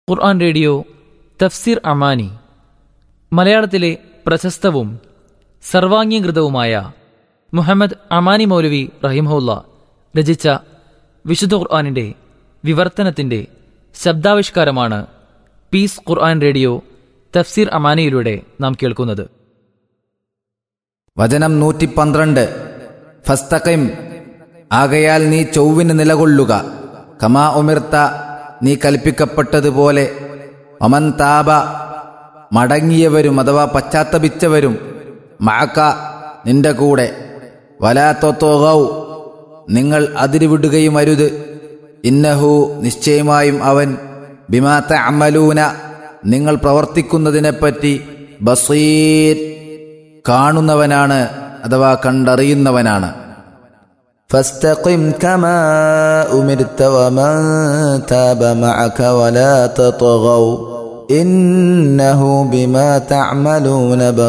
ഖുർആൻ radio തഫ്സീർ അമാനി മലയാളത്തിലെ പ്രശസ്തവും സർവാംഗീകൃതവുമായ മുഹമ്മദ് അമാനി മൗലവി റഹിമഹുല്ല രചിച്ച വിശുദ്ധ ഖുർആാനിന്റെ വിവർത്തനത്തിന്റെ ശബ്ദാവിഷ്കാരമാണ് പീസ് ഖുർആൻ റേഡിയോ തഫ്സീർ അമാനിയിലൂടെ നാം കേൾക്കുന്നത് വചനം നൂറ്റി പന്ത്രണ്ട് ഫസ്തഖിം ആകയാൽ നീ ചൊവ്വിന് നിലകൊള്ളുക കമാ ഉമിർത്ത നീ കൽപ്പിക്കപ്പെട്ടതുപോലെ ഒമൻ താപ മടങ്ങിയവരും അഥവാ പശ്ചാത്തപിച്ചവരും മാക്ക നിന്റെ കൂടെ വലാത്തൊത്തോകൗ നിങ്ങൾ അതിരുവിടുകയും അരുത് ഇന്നഹു നിശ്ചയമായും അവൻ ബിമാത്ത അമലൂന നിങ്ങൾ പ്രവർത്തിക്കുന്നതിനെപ്പറ്റി ബസീർ കാണുന്നവനാണ് അഥവാ കണ്ടറിയുന്നവനാണ് فاستقم كما أمرت ومن تاب معك ولا تطغوا إنه بما تعملون